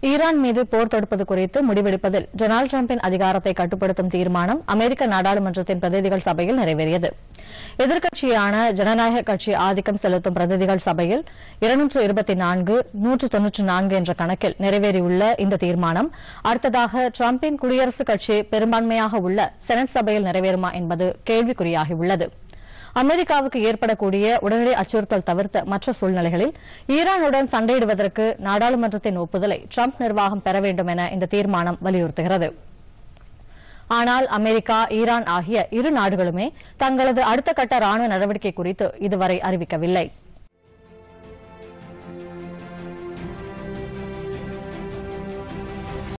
Iran மீது போர் தொடுப்பது குறித்து முடிவெடுப்பதில் டொனால்டு டிரம்பின் அதிகாரத்தை கட்டுப்படுத்தும் தீர்மானம் அமெரிக்க நாடாளுமன்றத்தின் பிரதிநிதிகள் சபையில் நிறைவேறியது எதிர்க்கட்சியான ஜனநாயக கட்சி ஆதிக்கம் செலுத்தும் பிரதிநிதிகள் சபையில் இருநூற்று இருபத்தி நான்கு நூற்று தொன்னூற்று நான்கு என்ற கணக்கில் நிறைவேறியுள்ள இந்த தீர்மானம் அடுத்ததாக டிரம்பின் குடியரசுக் கட்சி பெரும்பான்மையாக உள்ள செனட் சபையில் நிறைவேறுமா என்பது கேள்விக்குறியாகியுள்ளது அமெரிக்காவுக்கு ஏற்படக்கூடிய உடனடி அச்சுறுத்தல் தவிர்த்த மற்ற சூழ்நிலைகளில் ஈரானுடன் சண்டையிடுவதற்கு நாடாளுமன்றத்தின் ஒப்புதலை டிரம்ப் நிர்வாகம் பெற வேண்டும் என இந்த தீர்மானம் வலியுறுத்துகிறது ஆனால் அமெரிக்கா ஈரான் ஆகிய இரு நாடுகளுமே தங்களது அடுத்த கட்ட ராணுவ நடவடிக்கை குறித்து இதுவரை அறிவிக்கவில்லை